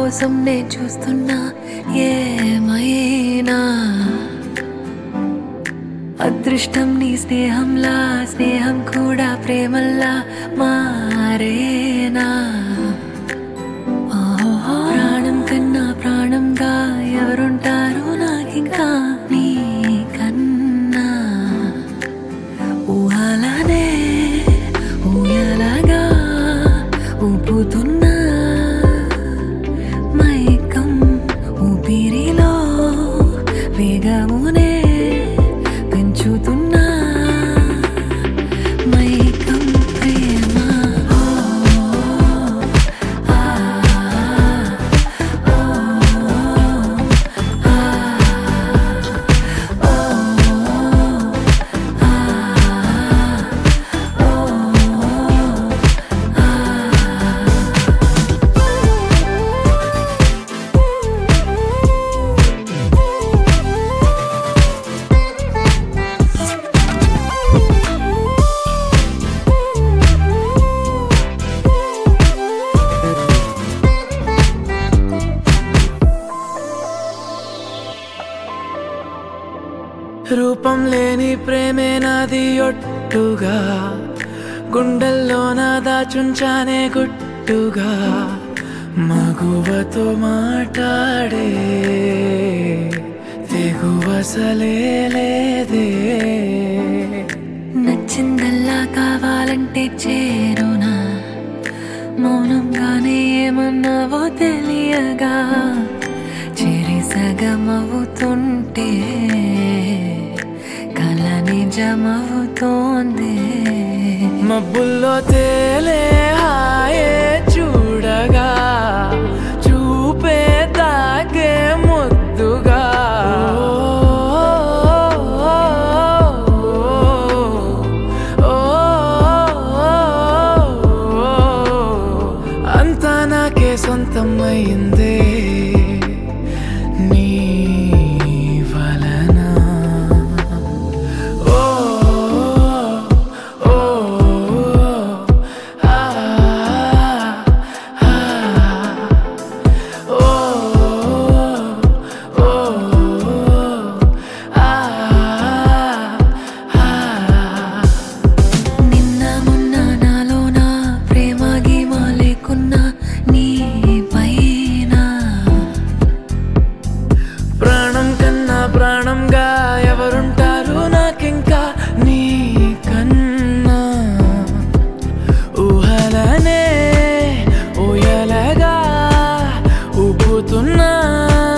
కోసం నే చూస్తున్నా ఏమైనా అదృష్టం నీ స్నేహంలా స్నేహం కూడా ప్రేమల్లా మారేనా ఓహో, ప్రాణం కన్నా ప్రాణంగా ఎవరుంటారు నాకింకా నీ కన్నా ఊహలనే ఊయలగా ఊపుతున్నా మైకం ఊపిరిలో వేగమునే పెంచుతున్నా మైకం ప్రేమ ఓ, ఆ, ఓ, ఆ, ఓ, రూపం లేని ప్రేమే నాది ఒట్టుగా గుండెల్లో నా దాచుంచానే గుట్టుగా మగువతో మాట్లాడే తెగువసలే లేదే నచ్చిందల్లా కావాలంటే చేరునా మౌనంగానే ఏమన్నావో తెలియగా చెరి సగమవుతుంటే కల నిజమవుతోంది మబ్బుల్లో తేలే హాయే చూడగా చూపే తాకే ముద్దుగా అంతా నాకే సొంతమైందే నీ వలన ఓ ఓ ఆ ఆ ఓ ఓ ఆ ఆ నిన్న మొన్న నాలోన ప్రేమ గీమ లేకున్నా నీ పైన ప్రాణం కన్నా ప్రాణంగా ఎవరుంటారు నాకింకా నీ కన్నా ఊహలనే ఊయలగా ఊపుతున్నా